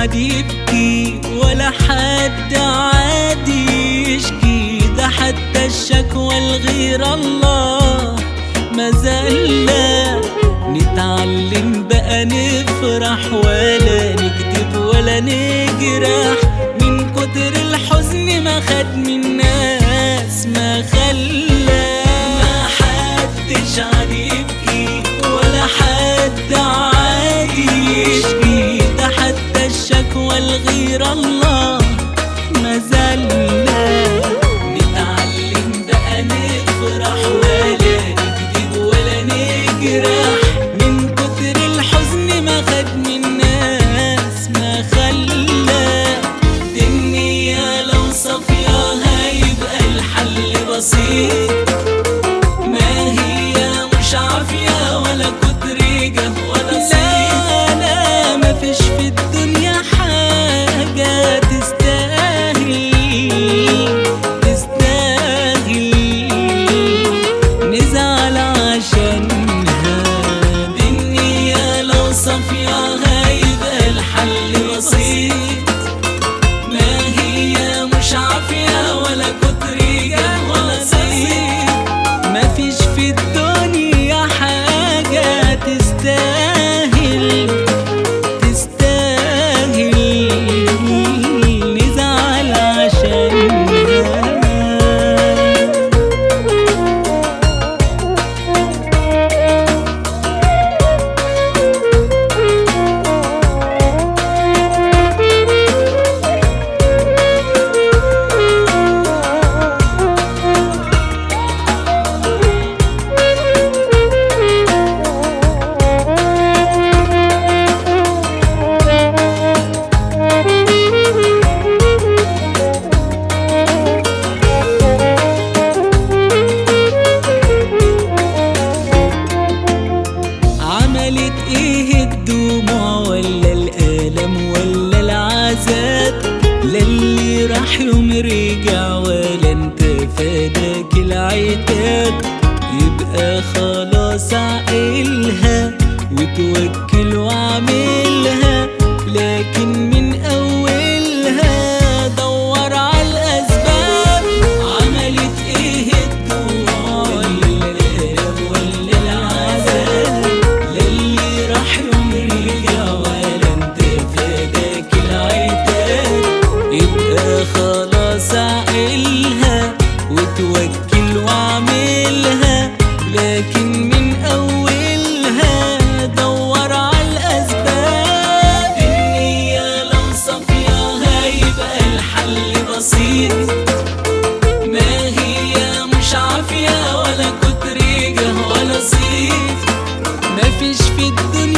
يبكي ولا حد عادي يشكي ده حتى الشكوى الغير الله ما زلنا نتعلم بقى نفرح ولا نكذب ولا نجرح من كتر الحزن ما خد من الناس ما خلى ما حدش عاد يبكي ولا حد عادي يشكي ده حتى الشكوى الغير الله ما زلنا نتعلم بقى نفرح ولا نكذب ولا نجرح من كتر الحزن ما خد من الناس ما خلى دي النية لو صافية هيبقى الحل بسيط ما هي مش عافية ولا كتر جه ولا صيت لا ما فيش في الدنيا حاجة تستاهل تستاهل نزعل عشانها دي النية لو صافية هيبقى الحل بسيط ما هي مش عافية ولا كتر جه ولا صيت مفيش في الدنيا حاجة تستاهل تستاهل نزعل عشانها عملت ايه الدموع ولا الالم ولا العذاب لا اللي راح يوم رجع ولا انت فاداك العتاب يبقى خلاص عقلها وتوكل واعملها لكن من اولها دور على الاسباب عملت ايه الدموع ولا الالم ولا العذاب للي راح يوم رجع ولا انت فداك العتاب يبقى خلاص عقلها وتوكل واعملها لكن من اولها دور على الاسباب النية لو صافية هيبقى الحل بسيط ما هي مش عافية ولا كتر جه ولا صيت مفيش في الدنيا